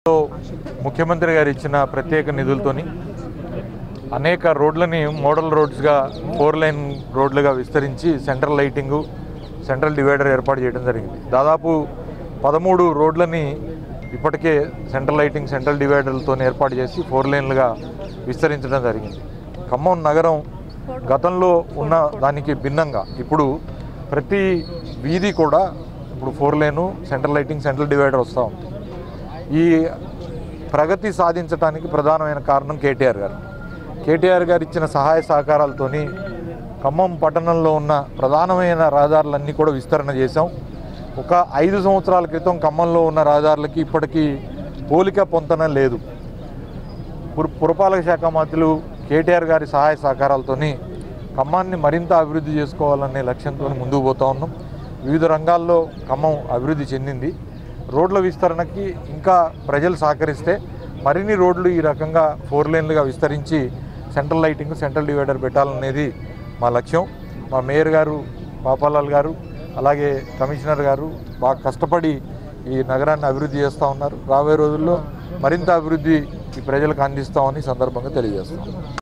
లో ముఖ్యమంత్రి గారు ఇచ్చిన ప్రత్యేక నిధులతోని అనేక రోడ్లని మోడల్ రోడ్స్గా ఫోర్ లైన్ రోడ్లుగా విస్తరించి సెంట్రల్ లైటింగు సెంట్రల్ డివైడర్ ఏర్పాటు చేయడం జరిగింది దాదాపు పదమూడు రోడ్లని ఇప్పటికే సెంట్రల్ లైటింగ్ సెంట్రల్ డివైడర్లతో ఏర్పాటు చేసి ఫోర్ లైన్లుగా విస్తరించడం జరిగింది ఖమ్మం నగరం గతంలో ఉన్న దానికి భిన్నంగా ఇప్పుడు ప్రతి వీధి కూడా ఇప్పుడు four lane central lighting central divider వస్తూ ఉంది ఈ ప్రగతి సాధించడానికి ప్రధానమైన కారణం కేటీఆర్ గారు కేటీఆర్ గారు ఇచ్చిన సహాయ సహకారాలతోని ఖమ్మం పట్టణంలో ఉన్న ప్రధానమైన రహదారులన్నీ కూడా విస్తరణ చేశాం ఒక ఐదు సంవత్సరాల క్రితం ఖమ్మంలో ఉన్న రహదారులకి ఇప్పటికీ పోలిక పొంతన లేదు పుర- పురపాలక శాఖ మంత్రులు కేటీఆర్ గారి సహాయ సహకారాలతోని ఖమ్మాన్ని మరింత అభివృద్ధి చేసుకోవాలనే లక్ష్యంతో ముందుకు పోతా ఉన్నాం వివిధ రంగాల్లో ఖమ్మం అభివృద్ధి చెందింది రోడ్ల విస్తరణకి ఇంకా ప్రజలు సహకరిస్తే మరిన్ని రోడ్లు ఈ రకంగా ఫోర్ లేన్లుగా విస్తరించి సెంట్రల్ లైటింగ్ సెంట్రల్ డివైడర్ పెట్టాలనేది మా లక్ష్యం మా మేయర్ గారు పాపాలాల్ గారు అలాగే కమిషనర్ గారు బాగా కష్టపడి ఈ నగరాన్ని అభివృద్ధి చేస్తూ ఉన్నారు రాబోయే రోజుల్లో మరింత అభివృద్ధి ఈ ప్రజలకు అందిస్తామని ఈ సందర్భంగా తెలియజేస్తాం